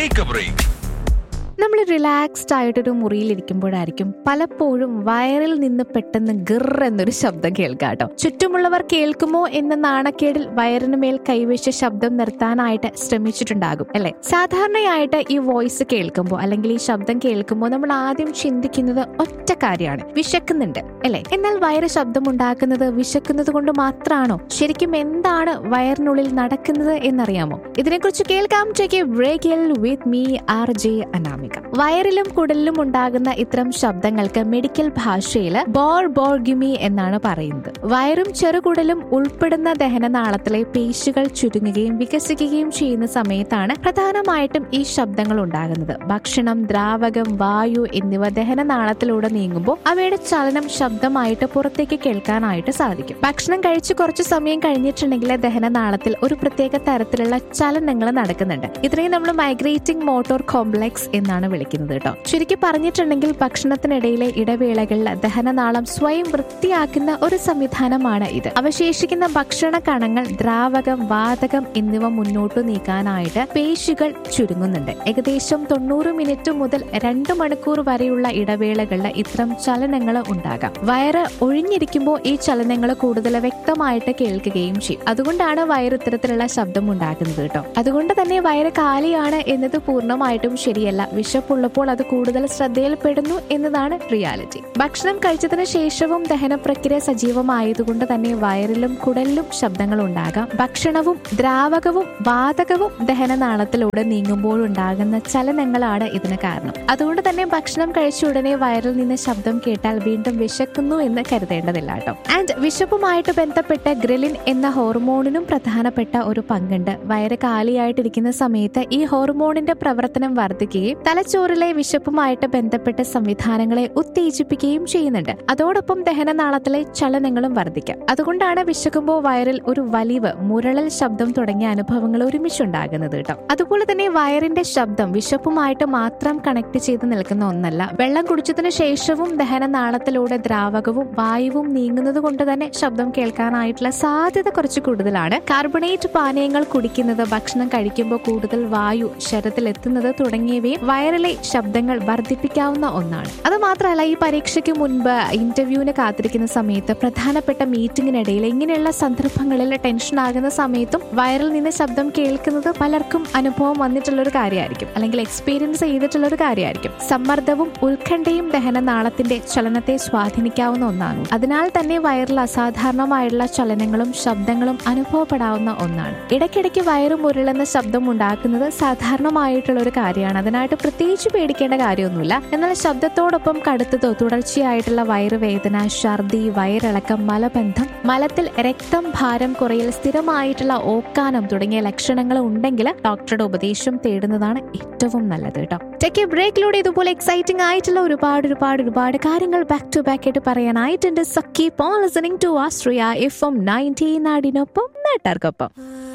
take a break നമ്മൾ relaxed ആയിട്ടൊരു മുറിയിലിരിക്കുമ്പോഴായിരിക്കും പലപ്പോഴും വയറിൽ നിന്ന് പെട്ടെന്ന് ഗിർ എന്നൊരു ശബ്ദം കേൾക്കാട്ടോ ചുറ്റുമുള്ളവർ കേൾക്കുമോ എന്ന നാണക്കേടിൽ വയറിന് മേൽ കൈവച്ച ശബ്ദം നിർത്താനായിട്ട് ശ്രമിച്ചിട്ടുണ്ടാകും അല്ലെ സാധാരണയായിട്ട് ഈ വോയിസ് കേൾക്കുമ്പോൾ അല്ലെങ്കിൽ ഈ ശബ്ദം കേൾക്കുമ്പോൾ നമ്മൾ ആദ്യം ചിന്തിക്കുന്നത് ഒറ്റ കാര്യമാണ് വിശക്കുന്നുണ്ട് അല്ലെ എന്നാൽ വയറ് ശബ്ദമുണ്ടാക്കുന്നത് വിശക്കുന്നത് കൊണ്ട് മാത്രമാണോ ശരിക്കും എന്താണ് വയറിനുള്ളിൽ നടക്കുന്നത് എന്നറിയാമോ ഇതിനെക്കുറിച്ച് കേൾക്കാം take a break with me R J Anamika വയറിലും കുടലിലും ഉണ്ടാകുന്ന ഇത്തരം ശബ്ദങ്ങൾക്ക് മെഡിക്കൽ ഭാഷയിൽ ബോർ ബോർഗിമി എന്നാണ് പറയുന്നത് വയറും ചെറുകുടലും ഉൾപ്പെടുന്ന ദഹനനാളത്തിലെ പേശികൾ ചുരുങ്ങുകയും വികസിക്കുകയും ചെയ്യുന്ന സമയത്താണ് പ്രധാനമായിട്ടും ഈ ശബ്ദങ്ങൾ ഉണ്ടാകുന്നത് ഭക്ഷണം ദ്രാവകം വായു എന്നിവ ദഹനനാളത്തിലൂടെ നീങ്ങുമ്പോൾ അവയുടെ ചലനം ശബ്ദമായിട്ട് പുറത്തേക്ക് കേൾക്കാനായിട്ട് സാധിക്കും ഭക്ഷണം കഴിച്ച് കുറച്ചു സമയം കഴിഞ്ഞിട്ടുണ്ടെങ്കിൽ ദഹനനാളത്തിൽ ഒരു പ്രത്യേക തരത്തിലുള്ള ചലനങ്ങൾ നടക്കുന്നുണ്ട് ഇതിനെ നമ്മൾ മൈഗ്രേറ്റിംഗ് മോട്ടോർ കോംപ്ലക്സ് എന്നാണ് വിളിക്കുന്നത് കേട്ടോ ചുരുക്കി പറഞ്ഞിട്ടുണ്ടെങ്കിൽ ഭക്ഷണത്തിനിടയിലെ ഇടവേളകളിൽ ദഹനനാളം സ്വയം വൃത്തിയാക്കുന്ന ഒരു സംവിധാനമാണ് ഇത് അവശേഷിക്കുന്ന ഭക്ഷണ കണങ്ങൾ ദ്രാവകം വാതകം എന്നിവ മുന്നോട്ട് നീക്കാനായിട്ട് പേശികൾ ചുരുങ്ങുന്നുണ്ട് ഏകദേശം തൊണ്ണൂറ് മിനിറ്റ് മുതൽ രണ്ട് മണിക്കൂർ വരെയുള്ള ഇടവേളകളിൽ ഇത്തരം ചലനങ്ങൾ ഉണ്ടാകാം വയറ് ഒഴിഞ്ഞിരിക്കുമ്പോൾ ഈ ചലനങ്ങൾ കൂടുതൽ വ്യക്തമായിട്ട് കേൾക്കുകയും ചെയ്യും അതുകൊണ്ടാണ് വയറ് ഇത്തരത്തിലുള്ള ശബ്ദം ഉണ്ടാക്കുന്നത് കേട്ടോ അതുകൊണ്ട് തന്നെ വയറ് കാലിയാണ് എന്നത് പൂർണ്ണമായിട്ടും ശരിയല്ല വിശപ്പുള്ളപ്പോൾ അത് കൂടുതൽ ശ്രദ്ധയിൽപ്പെടുന്നു എന്നതാണ് റിയാലിറ്റി ഭക്ഷണം കഴിച്ചതിന് ശേഷവും ദഹന പ്രക്രിയ സജീവമായതുകൊണ്ട് തന്നെ വയറിലും കുടലിലും ശബ്ദങ്ങൾ ഉണ്ടാകാം ഭക്ഷണവും ദ്രാവകവും വാതകവും ദഹനനാളത്തിലൂടെ നീങ്ങുമ്പോഴുണ്ടാകുന്ന ചലനങ്ങളാണ് ഇതിന് കാരണം അതുകൊണ്ട് തന്നെ ഭക്ഷണം കഴിച്ച ഉടനെ വയറിൽ നിന്ന് ശബ്ദം കേട്ടാൽ വീണ്ടും വിശക്കുന്നു എന്ന് കരുതേണ്ടതില്ല കേട്ടോ ആൻഡ് വിശപ്പുമായിട്ട് ബന്ധപ്പെട്ട ഗ്രിലിൻ എന്ന ഹോർമോണിനും പ്രധാനപ്പെട്ട ഒരു പങ്കുണ്ട് വയറ് കാലിയായിട്ടിരിക്കുന്ന സമയത്ത് ഈ ഹോർമോണിന്റെ പ്രവർത്തനം വർദ്ധിക്കുകയും തലച്ചോറിലെ വിശപ്പുമായിട്ട് ബന്ധപ്പെട്ട സംവിധാനങ്ങളെ ഉത്തേജിപ്പിക്കുകയും ചെയ്യുന്നുണ്ട് അതോടൊപ്പം ദഹനനാളത്തിലെ ചലനങ്ങളും വർദ്ധിക്കാം അതുകൊണ്ടാണ് വിശക്കുമ്പോൾ വയറിൽ ഒരു വലിവ് മുരളൽ ശബ്ദം തുടങ്ങിയ അനുഭവങ്ങൾ ഒരുമിച്ചുണ്ടാകുന്നത് കേട്ടോ അതുപോലെ തന്നെ വയറിന്റെ ശബ്ദം വിശപ്പുമായിട്ട് മാത്രം കണക്ട് ചെയ്ത് നിൽക്കുന്ന ഒന്നല്ല വെള്ളം കുടിച്ചതിന് ശേഷവും ദഹനനാളത്തിലൂടെ ദ്രാവകവും വായുവും നീങ്ങുന്നത് കൊണ്ട് തന്നെ ശബ്ദം കേൾക്കാനായിട്ടുള്ള സാധ്യത കുറച്ച് കൂടുതലാണ് കാർബണേറ്റ് പാനീയങ്ങൾ കുടിക്കുന്നത് ഭക്ഷണം കഴിക്കുമ്പോൾ കൂടുതൽ വായു ശരത്തിൽ എത്തുന്നത് തുടങ്ങിയവയും വയറിലെ ശബ്ദങ്ങൾ വർദ്ധിപ്പിക്കാവുന്ന ഒന്നാണ് അത് മാത്രമല്ല ഈ പരീക്ഷയ്ക്ക് മുൻപ് ഇന്റർവ്യൂവിന് കാത്തിരിക്കുന്ന സമയത്ത് പ്രധാനപ്പെട്ട മീറ്റിംഗിനിടയിൽ ഇങ്ങനെയുള്ള സന്ദർഭങ്ങളിൽ ടെൻഷൻ ആകുന്ന സമയത്തും വയറിൽ നിന്ന് ശബ്ദം കേൾക്കുന്നത് പലർക്കും അനുഭവം വന്നിട്ടുള്ള ഒരു കാര്യമായിരിക്കും അല്ലെങ്കിൽ എക്സ്പീരിയൻസ് ചെയ്തിട്ടുള്ള ഒരു കാര്യമായിരിക്കും സമ്മർദ്ദവും ഉത്കണ്ഠയും ദഹനനാളത്തിന്റെ ചലനത്തെ സ്വാധീനിക്കാവുന്ന ഒന്നാണ് അതിനാൽ തന്നെ വയറിൽ അസാധാരണമായുള്ള ചലനങ്ങളും ശബ്ദങ്ങളും അനുഭവപ്പെടാവുന്ന ഒന്നാണ് ഇടയ്ക്കിടയ്ക്ക് വയറ് മുരളുന്ന ശബ്ദം ഉണ്ടാക്കുന്നത് സാധാരണമായിട്ടുള്ള ഒരു കാര്യമാണ് അതിനായിട്ട് പ്രത്യേകിച്ച് പേടിക്കേണ്ട കാര്യമൊന്നുമില്ല എന്നാൽ ശബ്ദത്തോടൊപ്പം കടുത്തതോ തുടർച്ചയായിട്ടുള്ള വയറുവേദന ഛർദി വയറിളക്കം മലബന്ധം മലത്തിൽ രക്തം ഭാരം കുറയൽ സ്ഥിരമായിട്ടുള്ള ഓക്കാനം തുടങ്ങിയ ലക്ഷണങ്ങൾ ഉണ്ടെങ്കിൽ ഡോക്ടറുടെ ഉപദേശം തേടുന്നതാണ് ഏറ്റവും നല്ലത് കേട്ടോ ടെക് എ ബ്രേക്കിലൂടെ ഇതുപോലെ എക്സൈറ്റിംഗ് ആയിട്ടുള്ള ഒരുപാട് ഒരുപാട് ഒരുപാട് കാര്യങ്ങൾ ബാക്ക് ടു ബാക്ക് ആയിട്ട് പറയാനായിട്ടുണ്ട് Sakki Paul listening to Austria F M nineteen നാടിനൊപ്പം നാട്ടാർക്കൊപ്പം